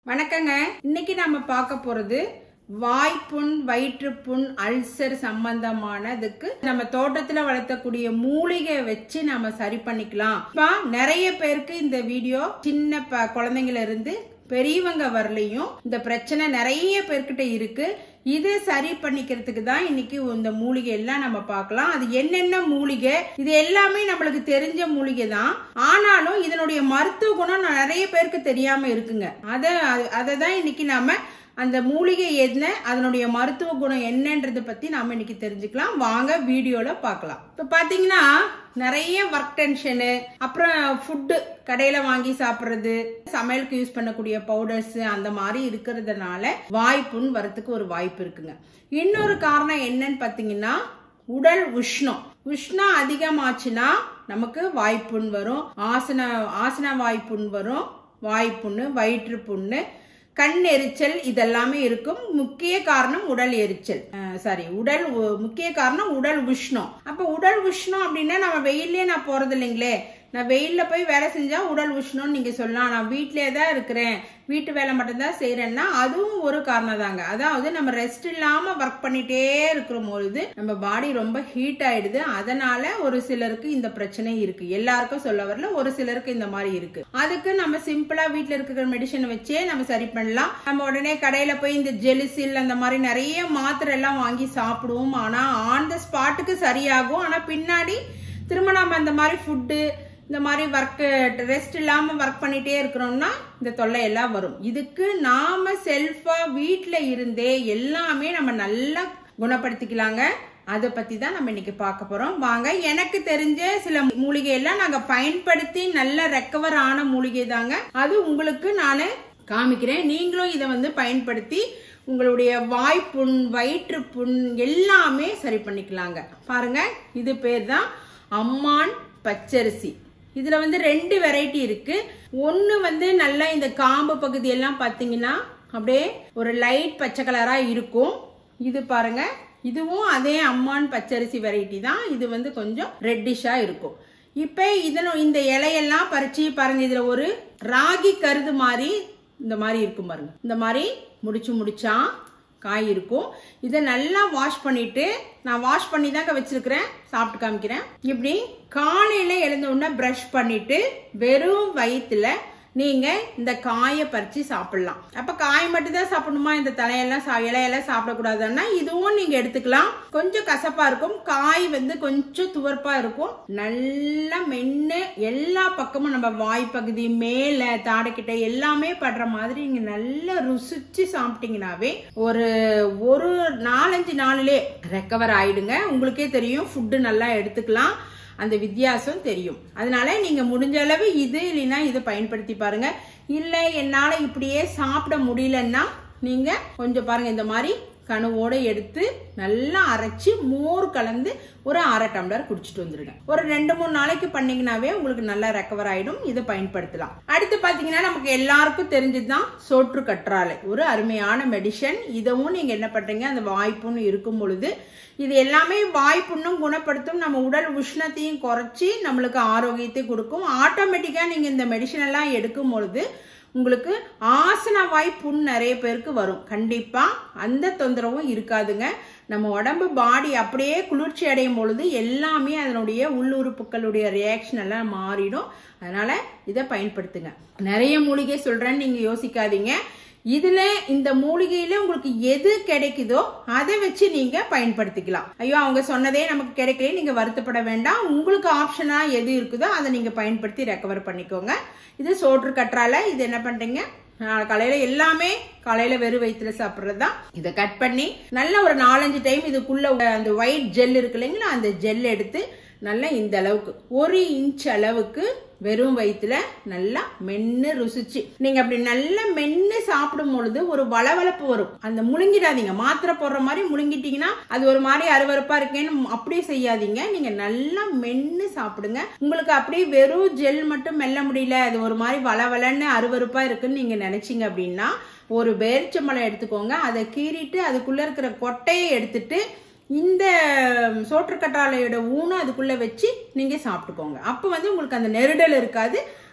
வணக்கங்க இன்னைக்கு நம்ம பார்க்க போறது வாய்ப்புண் வயிற்றுப்புண் அல்சர் சம்பந்தமானதுக்கு நம்ம தோட்டத்துல வளர்த்தக்கூடிய மூலிகை வச்சு நம்ம சரி பண்ணிக்கலாம் இப்ப நிறைய பேருக்கு இந்த வீடியோ சின்ன ப- குழந்தைங்கள இருந்து பெரியவங்க வரலையும் இந்த பிரச்சனை நிறைய பேர்கிட்ட இருக்கு இதை சரி பண்ணிக்கிறதுக்கு தான் இன்னைக்கு இந்த மூலிகை எல்லாம் நம்ம பார்க்கலாம் அது என்னென்ன மூலிகை இது எல்லாமே நம்மளுக்கு தெரிஞ்ச மூலிகை தான் ஆனாலும் இதனுடைய மருத்துவ குணம் நிறைய பேருக்கு தெரியாம இருக்குங்க அதை அதை தான் இன்னைக்கு நாம அந்த மூலிகை என்ன அதனுடைய மருத்துவ குணம் என்னன்றத பத்தி நாம இன்னைக்கு தெரிஞ்சுக்கலாம் வாங்க வீடியோல பார்க்கலாம் இப்ப பாத்தீங்கன்னா நிறைய ஒர்க் டென்ஷனு அப்புறம் ஃபுட்டு கடையில வாங்கி சாப்பிடுறது சமையலுக்கு யூஸ் பண்ணக்கூடிய பவுடர்ஸ் அந்த மாதிரி இருக்கிறதுனால வாய்ப்புண் வரத்துக்கு ஒரு வாய்ப்பு இருக்குங்க இன்னொரு காரணம் என்னன்னு பாத்தீங்கன்னா உடல் உஷ்ணம் உஷ்ணம் அதிகமாச்சுன்னா நமக்கு வாய்ப்புண் வரும் ஆசன ஆசன வாய்ப்புண் வரும் வாய்ப்புண்ணு வயிற்று புண்ணு கண் எரிச்சல் இதெல்லாமே இருக்கும் முக்கிய காரணம் உடல் எரிச்சல் சாரி உடல் உ- முக்கிய காரணம் உடல் உஷ்ணம் அப்ப உடல் உஷ்ணம் அப்படின்னா நம்ம வெயிலே நான் போறது இல்லைங்களே நான் வெயில்ல போய் வேலை செஞ்சா உடல் உஷ்ணம்னு நீங்க சொல்லலாம் நான் வீட்டிலே தான் இருக்கிறேன் வீட்டு வேலை மட்டும்தான் செய்யறேன்னா அதுவும் ஒரு காரணம் தாங்க அதாவது நம்ம ரெஸ்ட் இல்லாம ஒர்க் பண்ணிட்டே இருக்கிற பொழுது நம்ம பாடி ரொம்ப ஹீட் ஆயிடுது அதனால ஒரு சிலருக்கு இந்த பிரச்சனை இருக்கு எல்லாருக்கும் சொல்ல வரல ஒரு சிலருக்கு இந்த மாதிரி இருக்கு அதுக்கு நம்ம சிம்பிளா வீட்ல இருக்கிற மெடிசன் வச்சே நம்ம சரி பண்ணலாம் நம்ம உடனே கடையில போய் இந்த ஜெலிசில் அந்த மாதிரி நிறைய மாத்திரை எல்லாம் வாங்கி சாப்பிடுவோம் ஆனா ஆன் த ஸ்பாட்டுக்கு சரியாகும் ஆனா பின்னாடி திரும்ப நம்ம அந்த மாதிரி ஃபுட்டு இந்த மாதிரி ஒர்க் ரெஸ்ட் இல்லாம ஒர்க் பண்ணிட்டே இருக்கிறோம்னா இந்த தொல்லை எல்லாம் வரும் இதுக்கு நாம செல்ஃபா வீட்ல இருந்தே எல்லாமே நம்ம நல்லா குணப்படுத்திக்கலாங்க அதை பத்தி தான் நம்ம இன்னைக்கு பார்க்க போறோம் வாங்க எனக்கு தெரிஞ்ச சில மூலிகை எல்லாம் நாங்க பயன்படுத்தி நல்ல ரெக்கவர் ஆன மூலிகை தாங்க அது உங்களுக்கு நான் காமிக்கிறேன் நீங்களும் இதை வந்து பயன்படுத்தி உங்களுடைய வாய்ப்புண் வயிற்றுப்புண் எல்லாமே சரி பண்ணிக்கலாங்க பாருங்க இது பேர் தான் அம்மான் பச்சரிசி இதுல வந்து ரெண்டு வெரைட்டி இருக்கு ஒன்னு வந்து நல்லா இந்த காம்பு பகுதி எல்லாம் பாத்தீங்கன்னா அப்படியே ஒரு லைட் பச்சை கலரா இருக்கும் இது பாருங்க இதுவும் அதே அம்மான் பச்சரிசி வெரைட்டி தான் இது வந்து கொஞ்சம் ரெட்டிஷா இருக்கும் இப்ப இதனும் இந்த இலையெல்லாம் பறிச்சு பாருங்க இதுல ஒரு ராகி கருது மாதிரி இந்த மாதிரி இருக்கும் பாருங்க இந்த மாதிரி முடிச்சு முடிச்சா காய் இருக்கும் இதை நல்லா வாஷ் பண்ணிட்டு நான் வாஷ் பண்ணி தாங்க வச்சிருக்கிறேன் சாப்பிட்டு காமிக்கிறேன் இப்படி காலையில எழுந்த உடனே ப்ரஷ் பண்ணிட்டு வெறும் வயிற்றுல நீங்க இந்த காயை பறிச்சு சாப்பிடலாம் அப்ப காய் மட்டும் தான் சாப்பிடணுமா இந்த தலையெல்லாம் சா- இலையெல்லாம் சாப்பிடக்கூடாதுன்னா இதுவும் நீங்க எடுத்துக்கலாம் கொஞ்சம் கசப்பா இருக்கும் காய் வந்து கொஞ்சம் துவர்ப்பா இருக்கும் நல்லா மென்னு எல்லா பக்கமும் நம்ம வாய் பகுதி மேல தாடைக்கிட்ட எல்லாமே படுற மாதிரி நீங்க நல்லா ருசிச்சு சாப்பிட்டீங்கன்னாவே ஒரு ஒரு நாலஞ்சு நாள்லயே ரெக்கவர் ஆயிடுங்க உங்களுக்கே தெரியும் ஃபுட்டு நல்லா எடுத்துக்கலாம் அந்த வித்தியாசம் தெரியும் அதனால நீங்க முடிஞ்ச அளவு இது இல்லைன்னா இதை பயன்படுத்தி பாருங்க இல்ல என்னால இப்படியே சாப்பிட முடியலன்னா நீங்க கொஞ்சம் பாருங்க இந்த மாதிரி கணுவோட எடுத்து நல்லா அரைச்சு மோர் கலந்து ஒரு அரை டம்ளர் குடிச்சிட்டு வந்துருங்க ஒரு ரெண்டு மூணு நாளைக்கு பண்ணீங்கன்னாவே உங்களுக்கு நல்லா ரெக்கவர் ஆயிடும் இதை பயன்படுத்தலாம் அடுத்து பாத்தீங்கன்னா நமக்கு எல்லாருக்கும் தெரிஞ்சதுதான் சோற்று கற்றாழை ஒரு அருமையான மெடிசன் இதவும் நீங்க என்ன பண்றீங்க அந்த வாய்ப்புன்னு இருக்கும் பொழுது இது எல்லாமே வாய்ப்புண்ணும் குணப்படுத்தும் நம்ம உடல் உஷ்ணத்தையும் குறைச்சி நம்மளுக்கு ஆரோக்கியத்தை கொடுக்கும் ஆட்டோமேட்டிக்கா நீங்க இந்த மெடிசன் எல்லாம் எடுக்கும் பொழுது உங்களுக்கு ஆசன வாய் புண் நிறைய பேருக்கு வரும் கண்டிப்பா அந்த தொந்தரவும் இருக்காதுங்க நம்ம உடம்பு பாடி அப்படியே குளிர்ச்சி அடையும் பொழுது எல்லாமே அதனுடைய உள்ளுறுப்புகளுடைய ரியாக்ஷன் எல்லாம் மாறிடும் அதனால இதை பயன்படுத்துங்க நிறைய மூலிகை சொல்றேன்னு நீங்க யோசிக்காதீங்க இதுல இந்த மூலிகையில உங்களுக்கு எது கிடைக்குதோ அதை வச்சு நீங்க பயன்படுத்திக்கலாம் ஐயோ அவங்க சொன்னதே நமக்கு கிடைக்கல நீங்க வருத்தப்பட வேண்டாம் உங்களுக்கு ஆப்ஷனா எது இருக்குதோ அதை நீங்க பயன்படுத்தி ரெக்கவர் பண்ணிக்கோங்க இது சோற்று கற்றால இது என்ன பண்றீங்க ஆஹ் காலையில எல்லாமே காலையில வெறும் வயிற்றுல சாப்பிட்றது தான் இதை கட் பண்ணி நல்ல ஒரு நாலஞ்சு டைம் இதுக்குள்ள உள்ள அந்த ஒயிட் ஜெல் இருக்கு இல்லைங்களா அந்த ஜெல் எடுத்து நல்லா இந்த அளவுக்கு ஒரு இன்ச் அளவுக்கு வெறும் வயிற்றுல நல்லா மென்னு ருசிச்சு நீங்க அப்படி நல்லா மென்னு சாப்பிடும் பொழுது ஒரு வளவளப்பு வரும் அந்த முழுங்கிடாதீங்க மாத்திரை போடுற மாதிரி முழுங்கிட்டீங்கன்னா அது ஒரு மாதிரி அருவருப்பா இருக்கேன்னு அப்படியே செய்யாதீங்க நீங்க நல்லா மென்னு சாப்பிடுங்க உங்களுக்கு அப்படியே வெறும் ஜெல் மட்டும் மெல்ல முடியல அது ஒரு மாதிரி வளவளன்னு அருவருப்பா இருக்குன்னு நீங்க நினைச்சீங்க அப்படின்னா ஒரு பேரிச்சம்பழம் எடுத்துக்கோங்க அதை கீறிட்டு அதுக்குள்ள இருக்கிற கொட்டையை எடுத்துட்டு இந்த சோற்றுக்கற்றாழையோட ஊனை அதுக்குள்ள வச்சு நீங்க சாப்பிட்டுக்கோங்க அப்போ வந்து உங்களுக்கு அந்த நெருடல் இருக்காது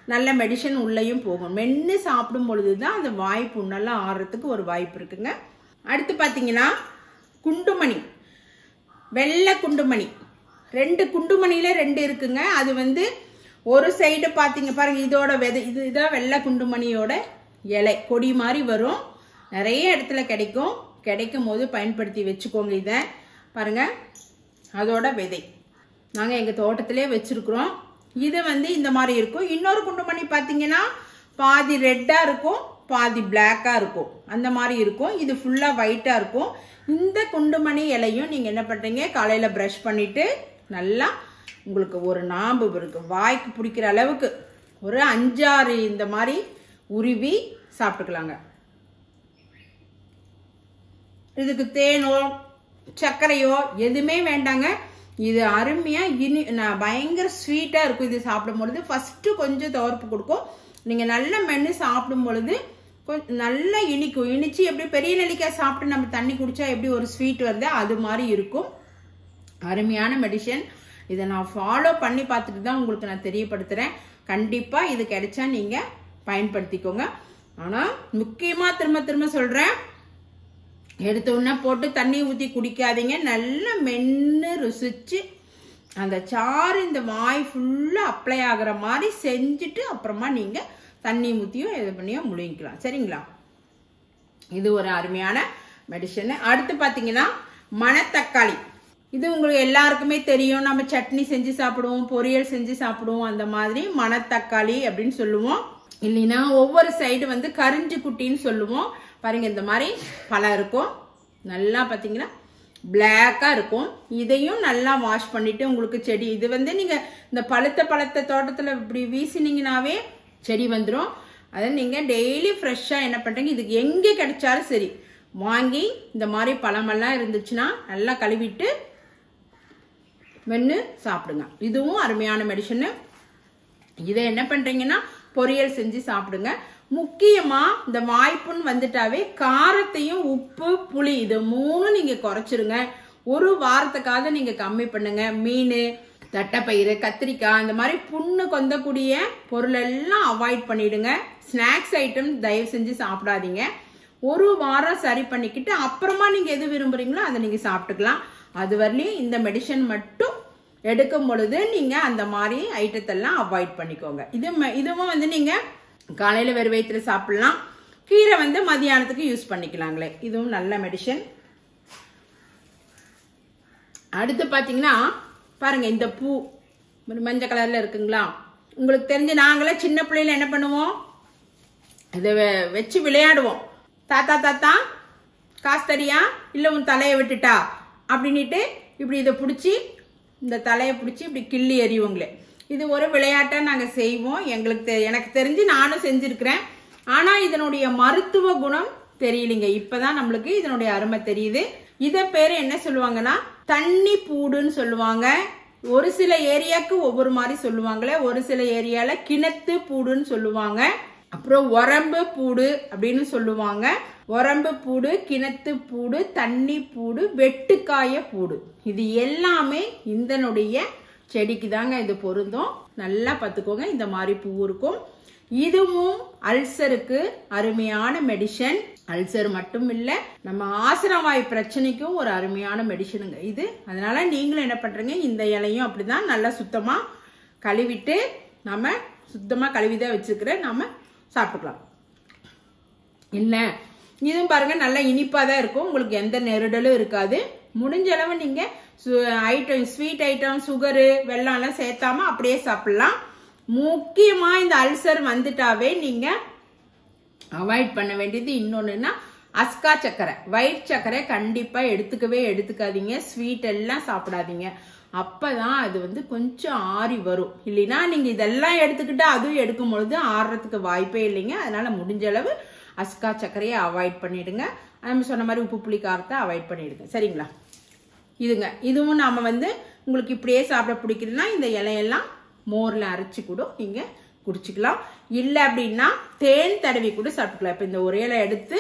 நல்ல மெடிசன் உள்ளேயும் போகும் மென்று சாப்பிடும் பொழுது தான் அந்த வாய் புண்ணெல்லாம் ஆறுறதுக்கு ஒரு வாய்ப்பு இருக்குங்க அடுத்து பார்த்தீங்கன்னா குண்டுமணி வெள்ளை குண்டுமணி ரெண்டு குண்டுமணியில ரெண்டு இருக்குங்க அது வந்து ஒரு சைடு பார்த்தீங்க பாருங்க இதோட விதை இது இதான் வெள்ளை குண்டுமணியோட இலை கொடி மாதிரி வரும் நிறைய இடத்துல கிடைக்கும் கிடைக்கும் போது பயன்படுத்தி வச்சுக்கோங்க இதை பாருங்க அதோட விதை நாங்கள் எங்கள் தோட்டத்திலே வச்சிருக்கிறோம் இது வந்து இந்த மாதிரி இருக்கும் இன்னொரு குண்டுமணி பார்த்தீங்கன்னா பாதி ரெட்டாக இருக்கும் பாதி பிளாக்காக இருக்கும் அந்த மாதிரி இருக்கும் இது ஃபுல்லாக ஒயிட்டாக இருக்கும் இந்த குண்டுமணி இலையும் நீங்கள் என்ன பண்ணுறீங்க காலையில் ப்ரஷ் பண்ணிவிட்டு நல்லா உங்களுக்கு ஒரு நாம்பு இருக்கு வாய்க்கு பிடிக்கிற அளவுக்கு ஒரு அஞ்சாறு இந்த மாதிரி உருவி சாப்பிட்டுக்கலாங்க இதுக்கு தேனோ சர்க்கரையோ எதுவுமே வேண்டாங்க இது அருமையா இனி நான் பயங்கர ஸ்வீட்டா இருக்கும் இது சாப்பிடும் பொழுது ஃபர்ஸ்ட் கொஞ்சம் துவர்ப்பு கொடுக்கும் நீங்க நல்ல மென்று சாப்பிடும் பொழுது கொஞ்சம் நல்லா இனிக்கும் இனிச்சு எப்படி பெரிய நெல்லிக்காய் சாப்பிட்டு நம்ம தண்ணி குடிச்சா எப்படி ஒரு ஸ்வீட் வருது அது மாதிரி இருக்கும் அருமையான மெடிசன் இதை நான் ஃபாலோ பண்ணி பார்த்துட்டு தான் உங்களுக்கு நான் தெரியப்படுத்துறேன் கண்டிப்பா இது கிடைச்சா நீங்க பயன்படுத்திக்கோங்க ஆனா முக்கியமா திரும்ப திரும்ப சொல்றேன் எடுத்த உடனே போட்டு தண்ணி ஊற்றி குடிக்காதீங்க நல்லா மென்று ருசிச்சு அந்த சாறு இந்த வாய் ஃபுல்லாக அப்ளை ஆகுற மாதிரி செஞ்சுட்டு அப்புறமா நீங்கள் தண்ணி ஊற்றியும் இது பண்ணியும் முழுங்கிக்கலாம் சரிங்களா இது ஒரு அருமையான மெடிசன் அடுத்து பார்த்தீங்கன்னா மணத்தக்காளி இது உங்களுக்கு எல்லாருக்குமே தெரியும் நம்ம சட்னி செஞ்சு சாப்பிடுவோம் பொரியல் செஞ்சு சாப்பிடுவோம் அந்த மாதிரி மணத்தக்காளி அப்படின்னு சொல்லுவோம் இல்லைன்னா ஒவ்வொரு சைடு வந்து கரிஞ்சு குட்டின்னு சொல்லுவோம் பாருங்க இந்த மாதிரி பழம் இருக்கும் நல்லா பார்த்தீங்கன்னா பிளாக்காக இருக்கும் இதையும் நல்லா வாஷ் பண்ணிட்டு உங்களுக்கு செடி இது வந்து நீங்கள் இந்த பழுத்த பழத்த தோட்டத்தில் இப்படி வீசினீங்கனாவே செடி வந்துடும் அதை நீங்கள் டெய்லி ஃப்ரெஷ்ஷாக என்ன பண்ணுறீங்க இதுக்கு எங்கே கிடைச்சாலும் சரி வாங்கி இந்த மாதிரி பழமெல்லாம் இருந்துச்சுன்னா நல்லா கழுவிட்டு மென்று சாப்பிடுங்க இதுவும் அருமையான மெடிசனு இதை என்ன பண்றீங்கன்னா பொரியல் செஞ்சு சாப்பிடுங்க முக்கியமா இந்த வாய்ப்புன்னு வந்துட்டாவே காரத்தையும் உப்பு புளி இது மூணும் நீங்க குறைச்சிருங்க ஒரு வாரத்துக்காவது நீங்க கம்மி பண்ணுங்க மீன் தட்டைப்பயிறு கத்திரிக்காய் இந்த மாதிரி புண்ணு கொந்தக்கூடிய பொருள் எல்லாம் அவாய்ட் பண்ணிடுங்க ஸ்நாக்ஸ் ஐட்டம் தயவு செஞ்சு சாப்பிடாதீங்க ஒரு வாரம் சரி பண்ணிக்கிட்டு அப்புறமா நீங்க எது விரும்புறீங்களோ அதை நீங்க சாப்பிட்டுக்கலாம் அது வரலையும் இந்த மெடிசன் மட்டும் எடுக்கும் பொழுது நீங்க அந்த மாதிரி ஐட்டத்தெல்லாம் அவாய்ட் பண்ணிக்கோங்க இது ம- இதுவும் வந்து நீங்க காலையில வெறும் வயிற்றுல சாப்பிடலாம் கீரை வந்து மதியானத்துக்கு யூஸ் பண்ணிக்கலாங்களே இதுவும் நல்ல மெடிசன் அடுத்து பாத்தீங்கன்னா பாருங்க இந்த பூ ஒரு மஞ்சள் கலர்ல இருக்குங்களா உங்களுக்கு தெரிஞ்சு நாங்களே சின்ன பிள்ளையில என்ன பண்ணுவோம் இதை வெ- வச்சு விளையாடுவோம் தாத்தா தாத்தா காசு தரியா இல்லை உன் தலையை விட்டுட்டா அப்படின்ட்டு இப்படி இதை பிடிச்சி இந்த தலையை பிடிச்சி இப்படி கிள்ளி எறிவோங்களே இது ஒரு விளையாட்டாக நாங்கள் செய்வோம் எங்களுக்கு தெ- எனக்கு தெரிஞ்சு நானும் செஞ்சுருக்கிறேன் ஆனால் இதனுடைய மருத்துவ குணம் தெரியலைங்க இப்பதான் நம்மளுக்கு இதனுடைய அருமை தெரியுது இத பேரு என்ன சொல்லுவாங்கன்னா தண்ணி பூடுன்னு சொல்லுவாங்க ஒரு சில ஏரியாக்கு ஒவ்வொரு மாதிரி சொல்லுவாங்களே ஒரு சில ஏரியால கிணத்து பூடுன்னு சொல்லுவாங்க அப்புறம் உரம்பு பூடு அப்படின்னு சொல்லுவாங்க உரம்பு பூடு கிணத்து பூடு தண்ணி பூடு வெட்டுக்காய பூடு இது எல்லாமே இந்தனுடைய செடிக்கு தாங்க இது பொருந்தும் நல்லா பார்த்துக்கோங்க இந்த மாதிரி பூ இருக்கும் இதுவும் அல்சருக்கு அருமையான மெடிசன் அல்சர் மட்டும் இல்ல நம்ம ஆசனவாய் பிரச்சனைக்கும் ஒரு அருமையான மெடிசனுங்க இது அதனால நீங்களும் என்ன பண்றீங்க இந்த இலையும் அப்படிதான் நல்லா சுத்தமா கழுவிட்டு நம்ம சுத்தமா கழுவிதான் வச்சிருக்கிறேன் நாம சாப்பிட்டுக்கலாம் இல்ல இதுவும் பாருங்க நல்லா இனிப்பா தான் இருக்கும் உங்களுக்கு எந்த நெருடலும் இருக்காது முடிஞ்ச அளவு நீங்க ஐட்டம் ஸ்வீட் ஐட்டம் சுகரு வெல்லம் எல்லாம் சேர்த்தாம அப்படியே சாப்பிடலாம் முக்கியமா இந்த அல்சர் வந்துட்டாவே நீங்க அவாய்ட் பண்ண வேண்டியது இன்னொன்னுன்னா அஸ்கா சக்கரை ஒயிட் சக்கரை கண்டிப்பா எடுத்துக்கவே எடுத்துக்காதீங்க ஸ்வீட் எல்லாம் சாப்பிடாதீங்க அப்பதான் அது வந்து கொஞ்சம் ஆறி வரும் இல்லைன்னா நீங்க இதெல்லாம் எடுத்துக்கிட்டு அதுவும் எடுக்கும் பொழுது ஆறுறதுக்கு வாய்ப்பே இல்லைங்க அதனால முடிஞ்ச அளவு அஸ்கா சர்க்கரையை அவாய்ட் பண்ணிடுங்க நம்ம சொன்ன மாதிரி உப்பு புளி காரத்தை அவாய்ட் பண்ணிடுங்க சரிங்களா இதுங்க இதுவும் நாம வந்து உங்களுக்கு இப்படியே சாப்பிட பிடிக்கலன்னா இந்த இலையெல்லாம் மோர்ல அரைச்சு கூட நீங்க குடிச்சுக்கலாம் இல்ல அப்படின்னா தேன் தடவி கூட சாப்பிட்டுக்கலாம் இப்ப இந்த ஒரு இலை எடுத்து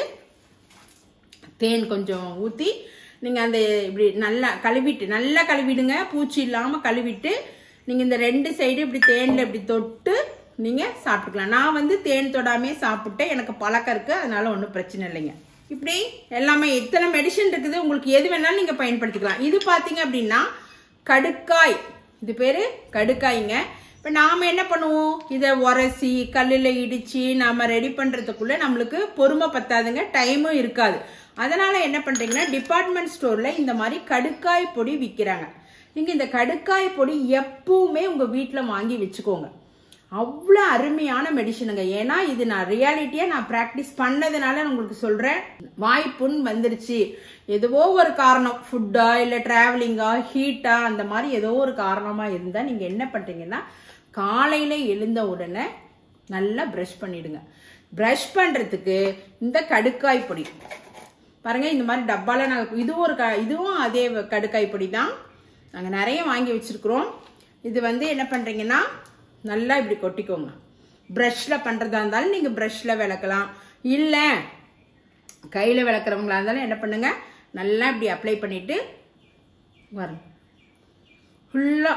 தேன் கொஞ்சம் ஊத்தி நீங்க அந்த இப்படி நல்லா கழுவிட்டு நல்லா கழுவிடுங்க பூச்சி இல்லாம கழுவிட்டு நீங்க இந்த ரெண்டு சைடு இப்படி தேன்ல இப்படி தொட்டு நீங்கள் சாப்பிட்டுக்கலாம் நான் வந்து தேன் தொடாமே சாப்பிட்டேன் எனக்கு பழக்கம் இருக்குது அதனால ஒன்றும் பிரச்சனை இல்லைங்க இப்படி எல்லாமே எத்தனை மெடிசன் இருக்குது உங்களுக்கு எது வேணாலும் நீங்கள் பயன்படுத்திக்கலாம் இது பார்த்தீங்க அப்படின்னா கடுக்காய் இது பேர் கடுக்காய்ங்க இப்போ நாம் என்ன பண்ணுவோம் இதை உரசி கல்லில் இடித்து நாம் ரெடி பண்ணுறதுக்குள்ளே நம்மளுக்கு பொறுமை பத்தாதுங்க டைமும் இருக்காது அதனால் என்ன பண்ணுறீங்கன்னா டிபார்ட்மெண்ட் ஸ்டோரில் இந்த மாதிரி கடுக்காய் பொடி விற்கிறாங்க நீங்கள் இந்த கடுக்காய் பொடி எப்பவுமே உங்கள் வீட்டில் வாங்கி வச்சுக்கோங்க அவ்வளோ அருமையான மெடிசனுங்க ஏன்னா இது நான் ரியாலிட்டியாக நான் ப்ராக்டிஸ் பண்ணதுனால நான் உங்களுக்கு சொல்கிறேன் வாய்ப்புண் வந்துருச்சு ஏதோ ஒரு காரணம் ஃபுட்டா இல்லை ட்ராவலிங்கா ஹீட்டா அந்த மாதிரி ஏதோ ஒரு காரணமாக இருந்தால் நீங்கள் என்ன பண்ணுறீங்கன்னா காலையில் எழுந்த உடனே நல்லா ப்ரஷ் பண்ணிடுங்க ப்ரஷ் பண்ணுறதுக்கு இந்த கடுக்காய் பொடி பாருங்க இந்த மாதிரி டப்பால நாங்கள் இதுவும் ஒரு க இதுவும் அதே கடுக்காய் பொடி தான் நாங்கள் நிறைய வாங்கி வச்சிருக்கிறோம் இது வந்து என்ன பண்ணுறீங்கன்னா நல்லா இப்படி கொட்டிக்கோங்க ப்ரஷ்ல பண்ணுறதா இருந்தாலும் நீங்கள் ப்ரஷ்ல விளக்கலாம் இல்லை கையில் விளக்குறவங்களா இருந்தாலும் என்ன பண்ணுங்க நல்லா இப்படி அப்ளை பண்ணிட்டு வரும் ஃபுல்லாக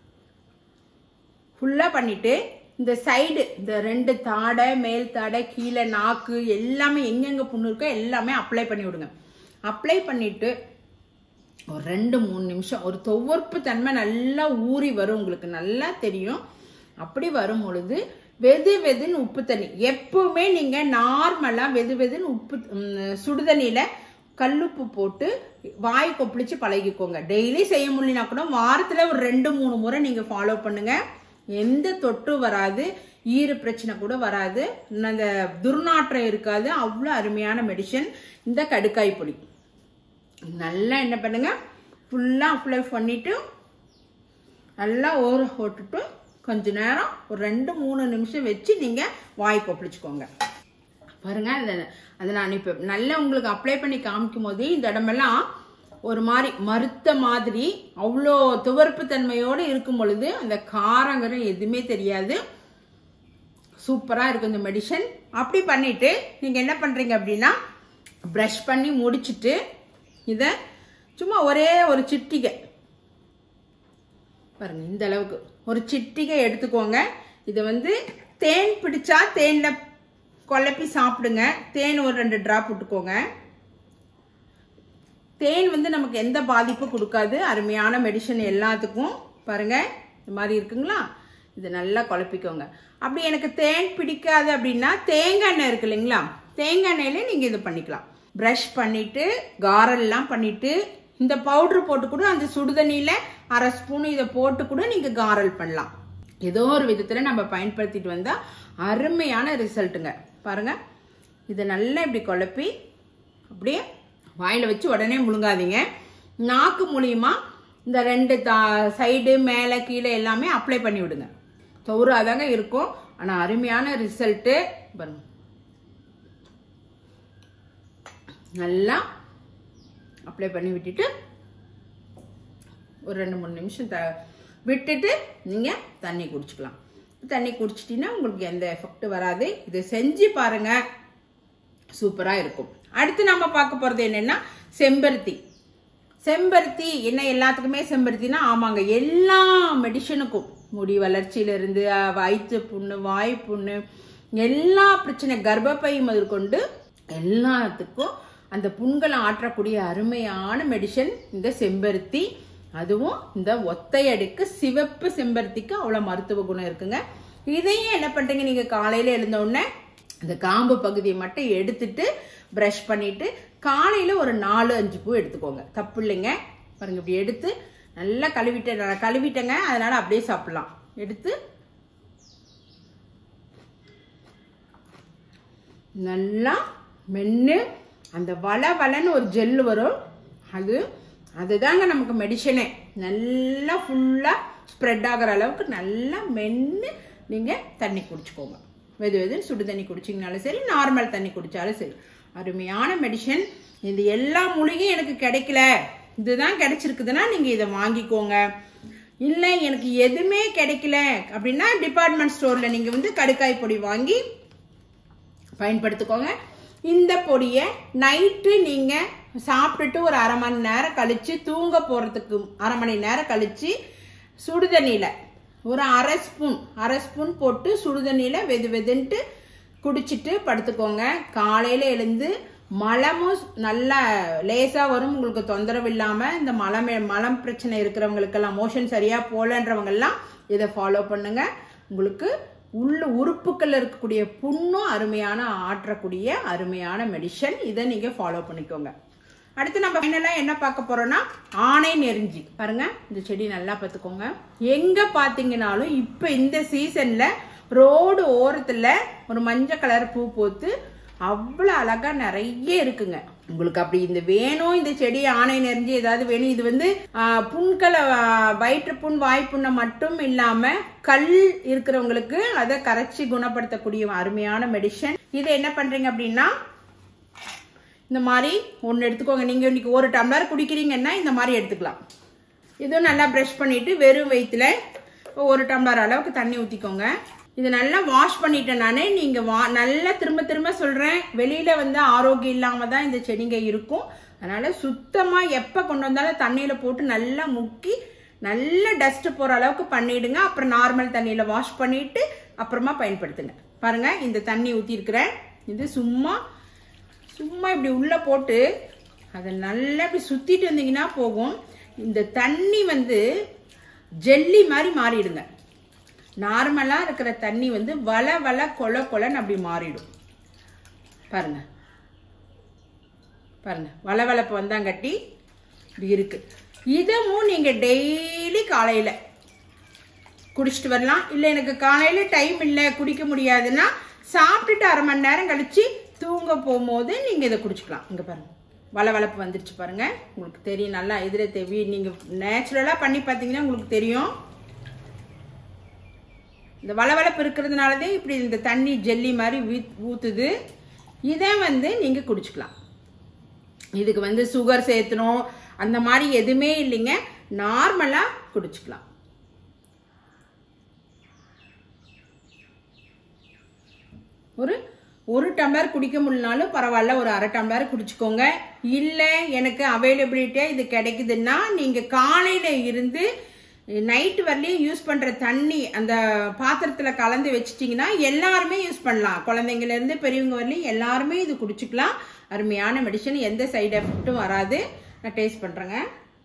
ஃபுல்லாக பண்ணிட்டு இந்த சைடு இந்த ரெண்டு தாடை மேல் தாடை கீழே நாக்கு எல்லாமே எங்கெங்கே புண்ணு இருக்கோ எல்லாமே அப்ளை பண்ணி விடுங்க அப்ளை பண்ணிட்டு ஒரு ரெண்டு மூணு நிமிஷம் ஒரு துவர்ப்பு தன்மை நல்லா ஊறி வரும் உங்களுக்கு நல்லா தெரியும் அப்படி வரும் பொழுது வெது வெதுன்னு உப்பு தண்ணி எப்பவுமே நீங்க நார்மலா வெது வெதுன்னு உப்பு ம், சுடுதண்ணியில கல்லுப்பு போட்டு வாய் கொப்பளிச்சு பழகிக்கோங்க டெய்லி செய்ய முடியலனா கூட வாரத்துல ஒரு ரெண்டு மூணு முறை நீங்க ஃபாலோ பண்ணுங்க எந்த தொற்று வராது ஈர பிரச்சனை கூட வராது அந்த துர்நாற்றம் இருக்காது அவ்வளோ அருமையான மெடிசன் இந்த கடுக்காய் பொடி நல்லா என்ன பண்ணுங்க ஃபுல்லாக அப்ளை பண்ணிட்டு நல்லா ஊற போட்டுட்டு கொஞ்ச நேரம் ஒரு ரெண்டு மூணு நிமிஷம் வச்சு நீங்கள் வாய் கொப்பளிச்சுக்கோங்க பாருங்க அதை அதை நான் இப்போ நல்லா உங்களுக்கு அப்ளை பண்ணி காமிக்கும் போது இந்த இடமெல்லாம் ஒரு மாதிரி மறுத்த மாதிரி அவ்வளோ துவர்ப்பு தன்மையோடு இருக்கும் பொழுது அந்த காரங்கிற எதுவுமே தெரியாது சூப்பராக இருக்கும் இந்த மெடிசன் அப்படி பண்ணிட்டு நீங்கள் என்ன பண்ணுறீங்க அப்படின்னா ப்ரஷ் பண்ணி முடிச்சிட்டு இதை சும்மா ஒரே ஒரு சிட்டிகை பாருங்க இந்த அளவுக்கு ஒரு சிட்டிகை எடுத்துக்கோங்க இதை வந்து தேன் பிடிச்சா தேனில் குழப்பி சாப்பிடுங்க தேன் ஒரு ரெண்டு ட்ராப் விட்டுக்கோங்க தேன் வந்து நமக்கு எந்த பாதிப்பும் கொடுக்காது அருமையான மெடிசன் எல்லாத்துக்கும் பாருங்க இந்த மாதிரி இருக்குங்களா இது நல்லா குழப்பிக்கோங்க அப்படி எனக்கு தேன் பிடிக்காது அப்படின்னா தேங்காய் எண்ணெய் இருக்கு இல்லைங்களா தேங்காய் எண்ணெயில நீங்கள் இது பண்ணிக்கலாம் ப்ரஷ் பண்ணிட்டு காரெல்லாம் பண்ணிட்டு இந்த பவுடர் போட்டு கூட அந்த சுடுதண்ணியில் அரை ஸ்பூன் இதை போட்டு கூட நீங்கள் காரல் பண்ணலாம் ஏதோ ஒரு விதத்தில் நம்ம பயன்படுத்திட்டு வந்தால் அருமையான ரிசல்ட்டுங்க பாருங்க இதை நல்லா இப்படி குழப்பி அப்படியே வாயில் வச்சு உடனே முழுங்காதீங்க நாக்கு மூலியமா இந்த ரெண்டு தா சைடு மேலே கீழே எல்லாமே அப்ளை பண்ணி விடுங்க தொவுறாதாங்க இருக்கும் ஆனால் அருமையான ரிசல்ட்டு பாருங்க நல்லா அப்ளை பண்ணி விட்டுட்டு ஒரு ரெண்டு மூணு நிமிஷம் த விட்டுட்டு நீங்கள் தண்ணி குடிச்சுக்கலாம் தண்ணி குடிச்சிட்டிங்கன்னா உங்களுக்கு எந்த எஃபெக்ட் வராது இதை செஞ்சு பாருங்க சூப்பராக இருக்கும் அடுத்து நம்ம பார்க்க போகிறது என்னென்னா செம்பருத்தி செம்பருத்தி என்ன எல்லாத்துக்குமே செம்பருத்தினா ஆமாங்க எல்லா மெடிசனுக்கும் முடி வளர்ச்சியிலிருந்து அஹ், வயிற்று புண்ணு வாய் புண்ணு எல்லா பிரச்சனை கர்ப்பப்பை முதற்கொண்டு எல்லாத்துக்கும் அந்த புண்களை ஆற்றக்கூடிய அருமையான மெடிசன் இந்த செம்பருத்தி அதுவும் இந்த ஒத்தையடிக்கு சிவப்பு செம்பருத்திக்கு அவ்வளோ மருத்துவ குணம் இருக்குங்க இதையும் என்ன பண்றீங்க நீங்க காலையில எழுந்த உடனே அந்த காம்பு பகுதியை மட்டும் எடுத்துட்டு ப்ரஷ் பண்ணிட்டு காலையில ஒரு நாலு அஞ்சு பூ எடுத்துக்கோங்க தப்பு இல்லைங்க பாருங்க இப்படி எடுத்து நல்லா கழுவிட்டேன் நான் கழுவிட்டேங்க அதனால அப்படியே சாப்பிடலாம் எடுத்து நல்லா மென்று அந்த வள வளன்னு ஒரு ஜெல் வரும் அது அதுதாங்க நமக்கு மெடிசனே நல்லா ஃபுல்லாக ஸ்ப்ரெட் ஆகிற அளவுக்கு நல்லா மென்று நீங்கள் தண்ணி குடிச்சுக்கோங்க வெது வெதுன்னு சுடு தண்ணி குடிச்சிங்கனாலும் சரி நார்மல் தண்ணி குடித்தாலும் சரி அருமையான மெடிசன் இது எல்லா மூலிகையும் எனக்கு கிடைக்கல இதுதான் கிடைச்சிருக்குதுன்னா நீங்கள் இதை வாங்கிக்கோங்க இல்லை எனக்கு எதுவுமே கிடைக்கல அப்படின்னா டிபார்ட்மெண்ட் ஸ்டோரில் நீங்கள் வந்து கடுக்காய் பொடி வாங்கி பயன்படுத்திக்கோங்க இந்த பொடியை நைட்டு நீங்கள் சாப்பிட்டுட்டு ஒரு அரை மணி நேரம் கழித்து தூங்க போகிறதுக்கு அரை மணி நேரம் கழித்து சுடுதண்ணியில் ஒரு அரை ஸ்பூன் அரை ஸ்பூன் போட்டு சுடுதண்ணியில் வெது வெதுன்ட்டு குடிச்சிட்டு படுத்துக்கோங்க காலையில் எழுந்து மலமும் நல்லா லேசாக வரும் உங்களுக்கு தொந்தரவு இல்லாமல் இந்த மலம் மலம் பிரச்சனை இருக்கிறவங்களுக்கெல்லாம் மோஷன் சரியாக போகலன்றவங்கெல்லாம் இதை ஃபாலோ பண்ணுங்க உங்களுக்கு உள்ள உறுப்புக்கள் இருக்கக்கூடிய புண்ணும் அருமையான ஆற்றக்கூடிய அருமையான மெடிசன் இதை நீங்கள் ஃபாலோ பண்ணிக்கோங்க அடுத்து நம்ம ஃபைனலாக என்ன பார்க்க போறோம்னா ஆணை நெருஞ்சி பாருங்க இந்த செடி நல்லா பார்த்துக்கோங்க எங்க பார்த்தீங்கனாலும் இப்போ இந்த சீசன்ல ரோடு ஓரத்துல ஒரு மஞ்சள் கலர் பூ பூத்து அவ்வளோ அழகா நிறைய இருக்குங்க உங்களுக்கு அப்படி இந்த வேணும் இந்த செடி ஆணை நெறிஞ்சு ஏதாவது வேணும் இது வந்து ஆஹ், புண்களை ஆஹ், வயிற்றுப்புண் வாய்ப்புண்ணை மட்டும் இல்லாம கல் இருக்கிறவங்களுக்கு அதை கரைச்சி குணப்படுத்தக்கூடிய அருமையான மெடிசன் இது என்ன பண்றீங்க அப்படின்னா இந்த மாதிரி ஒன்று எடுத்துக்கோங்க நீங்கள் இன்னைக்கு ஒரு டம்ளர் குடிக்கிறீங்கன்னா இந்த மாதிரி எடுத்துக்கலாம் இதுவும் நல்லா ப்ரஷ் பண்ணிட்டு வெறும் வயிற்றுல ஒரு டம்ளர் அளவுக்கு தண்ணி ஊற்றிக்கோங்க இது நல்லா வாஷ் பண்ணிட்டேன் நான் நீங்கள் வா நல்லா திரும்ப திரும்ப சொல்கிறேன் வெளியில் வந்து ஆரோக்கியம் இல்லாமல் தான் இந்த செடிங்க இருக்கும் அதனால் சுத்தமாக எப்போ கொண்டு வந்தாலும் தண்ணியில் போட்டு நல்லா முக்கி நல்ல டஸ்ட் போகிற அளவுக்கு பண்ணிடுங்க அப்புறம் நார்மல் தண்ணியில் வாஷ் பண்ணிட்டு அப்புறமா பயன்படுத்துங்க பாருங்க இந்த தண்ணி ஊற்றிருக்கிறேன் இது சும்மா சும்மா இப்படி உள்ள போட்டு அதை நல்லா இப்படி சுத்திட்டு வந்தீங்கன்னா போகும் இந்த தண்ணி வந்து ஜெல்லி மாதிரி மாறிடுங்க நார்மலா இருக்கிற தண்ணி வந்து வள வள கொல கொலன்னு அப்படி மாறிடும் பாருங்க பாருங்க வளவளப்பு வந்தாங்கட்டி இப்படி இருக்கு இதுவும் நீங்க டெய்லி காலையில குடிச்சிட்டு வரலாம் இல்லை எனக்கு காலையில் டைம் இல்லை குடிக்க முடியாதுன்னா சாப்பிட்டுட்டு அரை மணி நேரம் கழிச்சு தூங்க போகும்போது நீங்கள் இதை குடிச்சுக்கலாம் இங்கே பாருங்க வளவளப்பு வந்துருச்சு பாருங்க உங்களுக்கு தெரியும் நல்லா இதில் தெவி நீங்கள் நேச்சுரலாக பண்ணி பார்த்தீங்கன்னா உங்களுக்கு தெரியும் இந்த வளவளப்பு இருக்கிறதுனாலதே இப்படி இந்த தண்ணி ஜெல்லி மாதிரி வீ- ஊத்துது இதை வந்து நீங்கள் குடிச்சுக்கலாம் இதுக்கு வந்து சுகர் சேர்த்தணும் அந்த மாதிரி எதுவுமே இல்லைங்க நார்மலாக குடிச்சுக்கலாம் ஒரு ஒரு டம்ளர் குடிக்க முடியலனாலும் பரவாயில்ல ஒரு அரை டம்ளர் குடிச்சுக்கோங்க இல்லை எனக்கு அவைலபிலிட்டியாக இது கிடைக்குதுன்னா நீங்கள் காலையில் இருந்து நைட் வரலையும் யூஸ் பண்ணுற தண்ணி அந்த பாத்திரத்தில் கலந்து வச்சிட்டிங்கன்னா எல்லாருமே யூஸ் பண்ணலாம் குழந்தைங்கலேருந்து பெரியவங்க வரலையும் எல்லாருமே இது குடிச்சுக்கலாம் அருமையான மெடிசன் எந்த சைடு எஃபெக்ட்டும் வராது நான் டேஸ்ட் பண்ணுறேங்க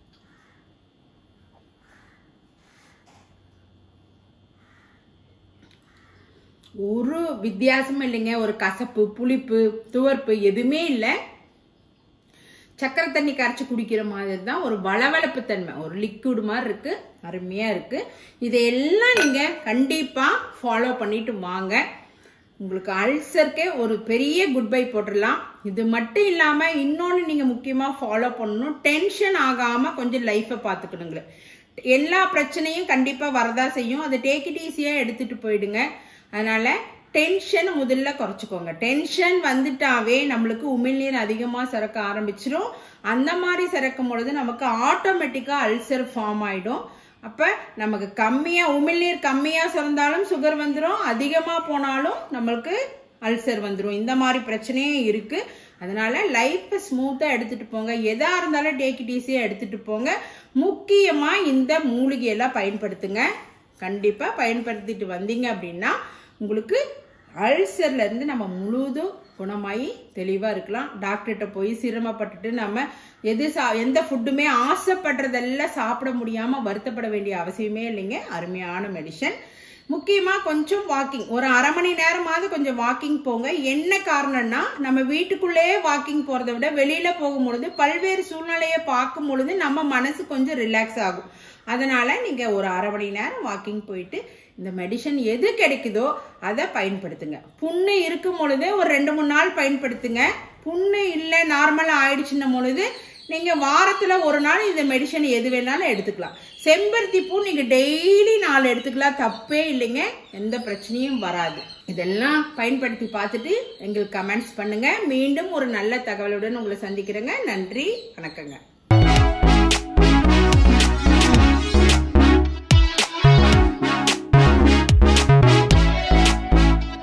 ஒரு வித்தியாசமும் இல்லைங்க ஒரு கசப்பு புளிப்பு துவர்ப்பு எதுவுமே இல்லை சக்கரை தண்ணி கரைச்சி குடிக்கிற மாதிரி தான் ஒரு வளவளப்பு தன்மை ஒரு லிக்விட் மாதிரி இருக்கு அருமையா இருக்கு இதையெல்லாம் நீங்க கண்டிப்பா ஃபாலோ பண்ணிட்டு வாங்க உங்களுக்கு அல்சருக்கே ஒரு பெரிய குட் பை போட்டுடலாம் இது மட்டும் இல்லாம இன்னொன்னு நீங்க முக்கியமா ஃபாலோ பண்ணணும் டென்ஷன் ஆகாம கொஞ்சம் லைஃபை பார்த்துக்கணுங்களே எல்லா பிரச்சனையும் கண்டிப்பா வரதா செய்யும் அதை டேக் இட் ஈஸியா எடுத்துட்டு போயிடுங்க அதனால டென்ஷன் முதல்ல குறைச்சிக்கோங்க டென்ஷன் வந்துட்டாவே நம்மளுக்கு உமிழ்நீர் அதிகமாக சுரக்க ஆரம்பிச்சிரும் அந்த மாதிரி சுரக்கும் பொழுது நமக்கு ஆட்டோமேட்டிக்காக அல்சர் ஃபார்ம் ஆயிடும் அப்போ நமக்கு கம்மியாக உமிழ்நீர் கம்மியாக சுரந்தாலும் சுகர் வந்துடும் அதிகமாக போனாலும் நம்மளுக்கு அல்சர் வந்துடும் இந்த மாதிரி பிரச்சனையும் இருக்கு அதனால லைஃப்பை ஸ்மூத்தாக எடுத்துட்டு போங்க எதா இருந்தாலும் டேக் இட் ஈஸியாக எடுத்துட்டு போங்க முக்கியமாக இந்த மூலிகையெல்லாம் பயன்படுத்துங்க கண்டிப்பாக பயன்படுத்திட்டு வந்தீங்க அப்படின்னா உங்களுக்கு அல்சர்ல இருந்து நம்ம முழுதும் குணமாயி தெளிவாக இருக்கலாம் டாக்டர்கிட்ட போய் சிரமப்பட்டுட்டு நம்ம எது சா எந்த ஃபுட்டுமே ஆசைப்படுறதெல்லாம் சாப்பிட முடியாமல் வருத்தப்பட வேண்டிய அவசியமே இல்லைங்க அருமையான மெடிசன் முக்கியமாக கொஞ்சம் வாக்கிங் ஒரு அரை மணி நேரமாவது கொஞ்சம் வாக்கிங் போங்க என்ன காரணம்னா நம்ம வீட்டுக்குள்ளேயே வாக்கிங் போகிறத விட வெளியில் போகும் பொழுது பல்வேறு சூழ்நிலையை பார்க்கும் பொழுது நம்ம மனசு கொஞ்சம் ரிலாக்ஸ் ஆகும் அதனால நீங்கள் ஒரு அரை மணி நேரம் வாக்கிங் போயிட்டு இந்த மெடிசன் எது கிடைக்குதோ அதை பயன்படுத்துங்க புண்ணு இருக்கும் பொழுது ஒரு ரெண்டு மூணு நாள் பயன்படுத்துங்க புண்ணு இல்லை நார்மலாக ஆயிடுச்சுன்னும் பொழுது நீங்கள் வாரத்தில் ஒரு நாள் இந்த மெடிசன் எது வேணாலும் எடுத்துக்கலாம் செம்பருத்தி பூ நீங்கள் டெய்லி நாலு எடுத்துக்கலாம் தப்பே இல்லைங்க எந்த பிரச்சனையும் வராது இதெல்லாம் பயன்படுத்தி பார்த்துட்டு எங்களுக்கு கமெண்ட்ஸ் பண்ணுங்க மீண்டும் ஒரு நல்ல தகவலுடன் உங்களை சந்திக்கிறேங்க நன்றி வணக்கங்க